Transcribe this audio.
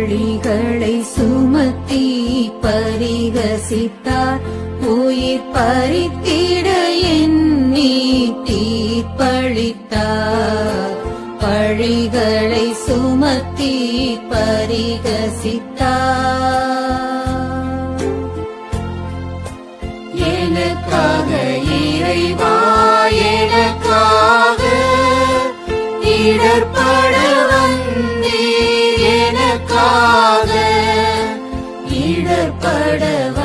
பழிகளை சுமத்தி பரிகசித்தார் உயிர் பறித்திட எண்ணி தீர்ப்பளித்தார் பழிகளை சுமத்தி பரிகசித்தார் எனக்காக இறைவா எனக்காக இடர்பட வந்தீர் எனக்காக இடர்பட